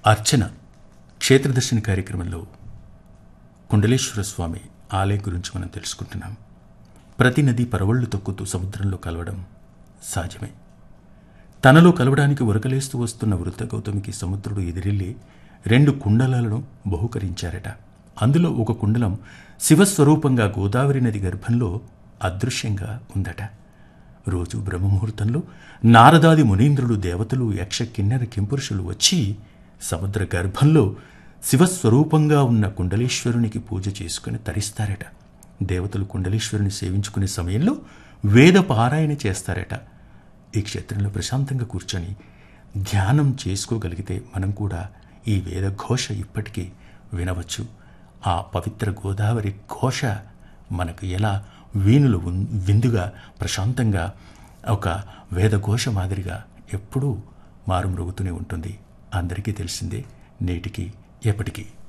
అర్చన క్షేత్రదర్శన కార్యక్రమంలో కుండలేశ్వర స్వామి ఆలయం గురించి మనం తెలుసుకుంటున్నాం ప్రతి నది పరవళ్లు తొక్కుతూ సముద్రంలో కలవడం సహజమే తనలో కలవడానికి ఉరకలేస్తూ వస్తున్న వృద్ధ గౌతమికి సముద్రుడు ఎదిరిల్లి రెండు కుండలాలను బహుకరించారట అందులో ఒక కుండలం శివస్వరూపంగా గోదావరి నది గర్భంలో అదృశ్యంగా ఉందట రోజు బ్రహ్మముహూర్తంలో నారదాది మునీంద్రులు దేవతలు యక్ష కిన్నెర కింపురుషులు వచ్చి సముద్ర గర్భంలో శివస్వరూపంగా ఉన్న కుండలేశ్వరునికి పూజ చేసుకుని తరిస్తారట దేవతలు కుండలేశ్వరుని సేవించుకునే సమయంలో వేద పారాయణ చేస్తారట ఈ క్షేత్రంలో ప్రశాంతంగా కూర్చొని ధ్యానం చేసుకోగలిగితే మనం కూడా ఈ వేద ఘోష ఇప్పటికీ వినవచ్చు ఆ పవిత్ర గోదావరి ఘోష మనకు ఎలా వీణులు ఉన్- విందుగా ప్రశాంతంగా ఒక వేదఘోష మాదిరిగా ఎప్పుడూ మారుమ్రుగుతూనే ఉంటుంది అందరికీ తెలిసిందే నేటికి ఎప్పటికీ